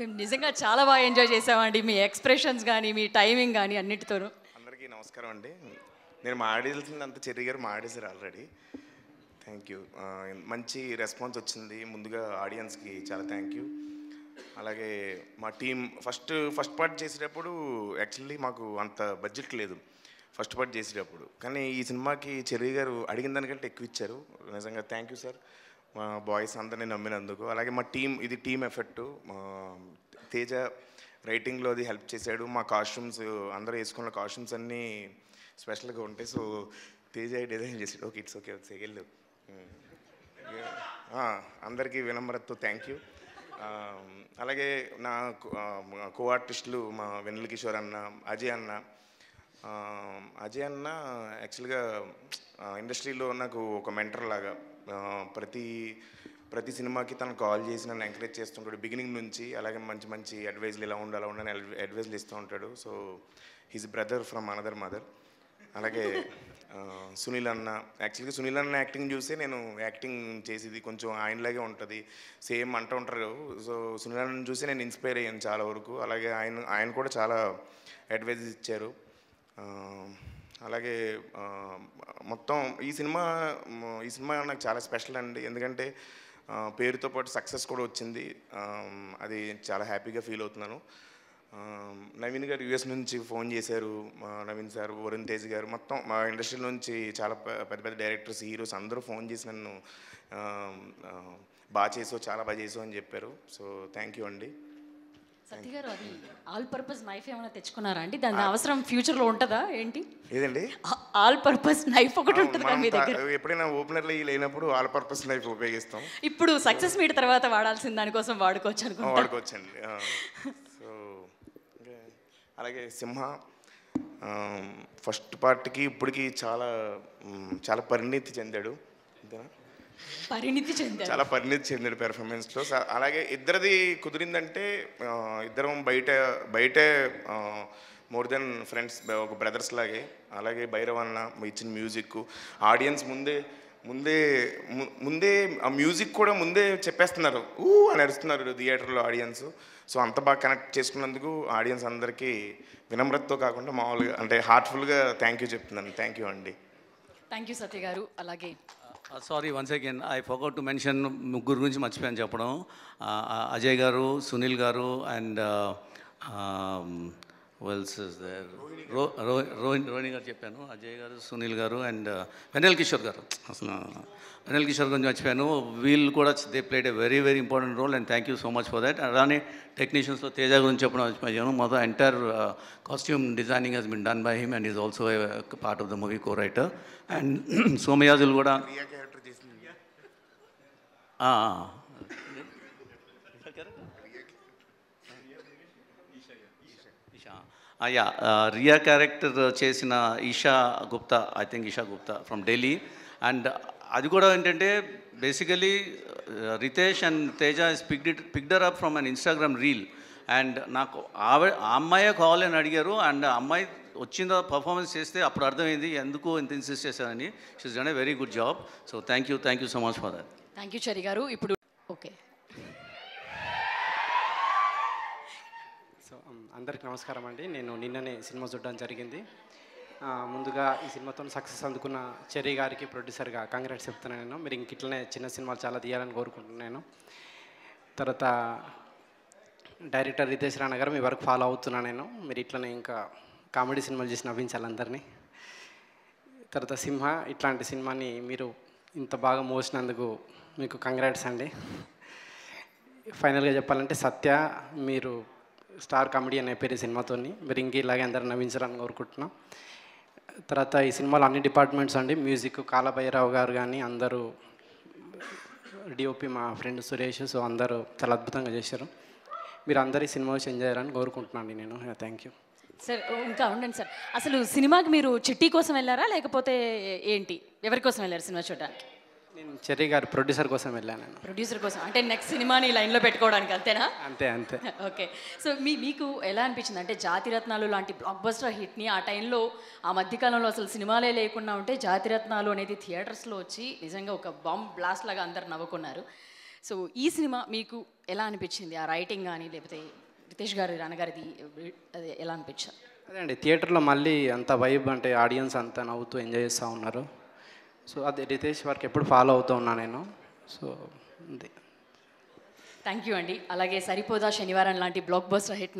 మేము నిజంగా చాలా బాగా ఎంజాయ్ చేసామండి మీ ఎక్స్ప్రెషన్స్ కానీ మీ టైమింగ్ కానీ అన్నిటితోనూ అందరికీ నమస్కారం అండి నేను మాడేసిందంత చెర్రి గారు మాడేశారు ఆల్రెడీ థ్యాంక్ యూ మంచి రెస్పాన్స్ వచ్చింది ముందుగా ఆడియన్స్కి చాలా థ్యాంక్ యూ అలాగే మా టీం ఫస్ట్ ఫస్ట్ పార్ట్ చేసేటప్పుడు యాక్చువల్లీ మాకు అంత బడ్జెట్ లేదు ఫస్ట్ పార్ట్ చేసేటప్పుడు కానీ ఈ సినిమాకి చెర్రి గారు అడిగిన దానికంటే ఎక్కువ ఇచ్చారు నిజంగా థ్యాంక్ యూ సార్ మా బాయ్స్ అందరినీ నమ్మినందుకు అలాగే మా టీం ఇది టీం ఎఫెక్ట్ తేజ రైటింగ్లో అది హెల్ప్ చేశాడు మా కాస్ట్యూమ్స్ అందరూ వేసుకున్న కాస్ట్యూమ్స్ అన్నీ స్పెషల్గా ఉంటాయి సో తేజ డిజైన్ చేసాడు ఓకే ఇట్స్ ఓకే సెగెళ్ళు అందరికీ వినమ్రతతో థ్యాంక్ యూ అలాగే నా కో ఆర్టిస్టులు మా వెన్నెల కిషోర్ అన్న అజయ్ అన్న ఆ, అజయ్ అన్న యాక్చువల్గా ఇండస్ట్రీలో నాకు ఒక మెంటర్ లాగా ఆ, ప్రతి ప్రతి సినిమాకి తను కాల్ చేసి నన్ను ఎంకరేజ్ చేస్తుంటాడు బిగినింగ్ నుంచి అలాగే మంచి మంచి అడ్వైజ్లు ఇలా ఉండాలి ఉండాలని అడ్వైజ్లు ఇస్తూ ఉంటాడు so he's brother from another mother అలాగే ఆ, సునీల్ అన్న యాక్చువల్గా సునీల్ అన్న యాక్టింగ్ చూస్తే నేను యాక్టింగ్ చేసేది కొంచెం ఆయనలాగే ఉంటుంది సేమ్ అంటూ ఉంటారు సో సునీల్ అన్న చూసి నేను ఇన్స్పైర్ అయ్యాను చాలా వరకు అలాగే ఆయన ఆయన కూడా చాలా అడ్వైజ్ ఇచ్చారు ఆ, అలాగే ఆ, మొత్తం ఈ సినిమా మ- ఈ సినిమా నాకు చాలా స్పెషల్ అండి ఎందుకంటే ఆ, పేరుతో పాటు సక్సెస్ కూడా వచ్చింది ఆ, అది చాలా హ్యాపీగా ఫీల్ అవుతున్నాను ఆ, నవీన్ గారు యూఎస్ నుంచి ఫోన్ చేశారు మా నవీన్ సార్ వరుణ్ తేజ్ గారు మొత్తం మా ఇండస్ట్రీ నుంచి చాలా పె- పెద్ద పెద్ద డైరెక్టర్స్ హీరోస్ అందరూ ఫోన్ చేసి నన్ను ఆ, ఆ, బాగా చేసావు చాలా బాగా చేసావు అని చెప్పారు సో థ్యాంక్ యూ అండి సత్య గారు అది ఆల్ పర్పస్ నైఫ్ ఏమైనా తెచ్చుకున్నారా అండి దాని అవసరం ఫ్యూచర్లో ఉంటుందా ఏంటి ఏదండి ఆల్ పర్పస్ నైఫ్ ఒకటి ఉంటుంది మనం మీ తా- దగ్గర ఎప్పుడైనా ఓపెనర్లు లేనప్పుడు ఆల్ పర్పస్ నైఫ్ ఉపయోగిస్తాం ఇప్పుడు సక్సెస్ మీట్ తర్వాత వాడాల్సిన దానికోసం వాడుకోవచ్చు ఆ, అనుకుంటా వాడుకోవచ్చండి ఆ, సో ఇంకా అలాగే సింహ ఫస్ట్ పార్ట్కి ఇప్పటికి చాలా మ్, చాలా పరిణితి చెందాడు అంతేనా పరిణితి చెందారు చాలా పరిణితి చెందాడు పెర్ఫార్మెన్స్లో స- అలాగే ఇద్దరిది కుదిరిందంటే ఆ, ఇద్దరం బయట బయటే మోర్ దెన్ ఫ్రెండ్స్ ఒక బ్రదర్స్ లాగే అలాగే భైరవ్ అన్న ఇచ్చిన మ్యూజిక్ ఆడియన్స్ ముందే ముందే ము- ముందే ఆ మ్యూజిక్ కూడా ముందే చెప్పేస్తున్నారు ఊ అని అరుస్తున్నారు థియేటర్లో ఆడియన్స్ సో అంత బాగా కనెక్ట్ చేసుకున్నందుకు ఆడియన్స్ అందరికీ వినమ్రతతో కాకుండా మామూలుగా అంటే హార్ట్ఫుల్గా థ్యాంక్ యూ చెప్తున్నాను థ్యాంక్ యూ అండి థ్యాంక్ యూ సత్య గారు అలాగే sorry once again I forgot to mention ముగ్గురు గురించి మర్చిపోయాను చెప్పడం Uh, uh, అజయ్ గారు సునీల్ గారు అండ్ వెల్స్ రో రోహిణి రోహిణి గారు చెప్పాను అజయ్ గారు సునీల్ గారు అండ్ వెనల్ కిషోర్ గారు అసలు వెనల్ కిషోర్ గురించి మర్చిపోయాను వీళ్ళు కూడా they played a very very important role and thank you so much for that అలానే టెక్నీషియన్స్లో తేజ గురించి చెప్పడం మర్చిపోయాను మొత్తం entire costume designing he's been done by him and is also part of the movie co writer and Somayajulu కూడా Priya character చేసింది ఆ, ఈషా ఆ, యా ఆ, రియా క్యారెక్టర్ చేసిన Esha Gupta I think Esha Gupta from Delhi and అది కూడా ఏంటంటే basically Ritesh and Teja is picked it picked her up from an Instagram reel and నాకు ఆవిడ ఆ అమ్మాయే కావాలని అడిగారు అండ్ ఆ అమ్మాయి వచ్చిన పర్ఫార్మెన్స్ చేస్తే అప్పుడు అర్థమైంది ఎందుకు ఇంత ఇన్సిస్ట్ చేశారని she's done a very good job so thank you thank you so much for that thank you Chari గారు ఇప్పుడు ఓకే సో um, అందరికీ నమస్కారం అండి నేను నిన్ననే సినిమా చూడడం జరిగింది ఆ, ముందుగా ఈ సినిమాతో సక్సెస్ అందుకున్న చెర్రీ గారికి ప్రొడ్యూసర్గా కంగ్రాట్స్ చెప్తున్నాను నేను మీరు ఇంక ఇట్లనే చిన్న సినిమాలు చాలా తీయాలని కోరుకుంటున్నాను తర్వాత డైరెక్టర్ రితేష్ రాణా గారు మీ వర్క్ ఫాలో అవుతున్నాను నేను మీరు ఇట్లనే ఇంకా కామెడీ సినిమాలు చేసి నవ్వించాలి అందరినీ తర్వాత సింహ ఇట్లాంటి సినిమాని మీరు ఇంత బాగా మోసినందుకు మీకు కంగ్రాట్స్ అండి ఫైనల్గా చెప్పాలంటే సత్య మీరు స్టార్ కామెడీ అనే పేరు ఈ సినిమాతో మీరు ఇంక ఇలాగే అందరూ నవ్వించాలని కోరుకుంటున్నాం తర్వాత ఈ సినిమాలో అన్ని డిపార్ట్మెంట్స్ అండి మ్యూజిక్ కాలభైరావు గారు కానీ అందరూ డిఓపి మా ఫ్రెండ్ సురేష్ సో అందరూ చాలా అద్భుతంగా చేశారు మీరు అందరి సినిమా వచ్చి ఎంజాయ్ చేయాలని కోరుకుంటున్నాను నేను థ్యాంక్ యూ సార్ ఇంకా ఉండండి సార్ అసలు సినిమాకి మీరు చిట్టి కోసం వెళ్ళారా లేకపోతే ఏంటి ఎవరి కోసం వెళ్ళారు సినిమా చూడడానికి నేను చెర్రీ గారి ప్రొడ్యూసర్ కోసం వెళ్ళాను నేను ప్రొడ్యూసర్ కోసం అంటే నెక్స్ట్ సినిమాని లైన్లో పెట్టుకోవడానికి అంతేనా అంతే అంతే ఓకే సో మీ మీకు ఎలా అనిపించింది అంటే జాతిరత్నాలు లాంటి బ్లాక్ బస్టర్ హిట్ని ఆ టైంలో ఆ మధ్యకాలంలో అసలు సినిమాలే లేకుండా ఉంటే జాతిరత్నాలు అనేది థియేటర్స్లో వచ్చి నిజంగా ఒక బాంబ్ బ్లాస్ట్ లాగా అందరు నవ్వుకున్నారు సో ఈ సినిమా మీకు ఎలా అనిపించింది ఆ రైటింగ్ కానీ లేకపోతే రితేష్ గారి నాన్నగారిది అది ఎలా అనిపించారు అదే అండి థియేటర్లో మళ్ళీ అంత వైబ్ అంటే ఆడియన్స్ అంతా నవ్వుతూ ఎంజాయ్ చేస్తూ ఉన్నారు సో అది రితేష్ వర్క్ ఎప్పుడు ఫాలో అవుతూ ఉన్నా నేను సో అంతే థ్యాంక్ యూ అండి అలాగే సరిపోదా శనివారం లాంటి బ్లాక్ బస్టర్ హిట్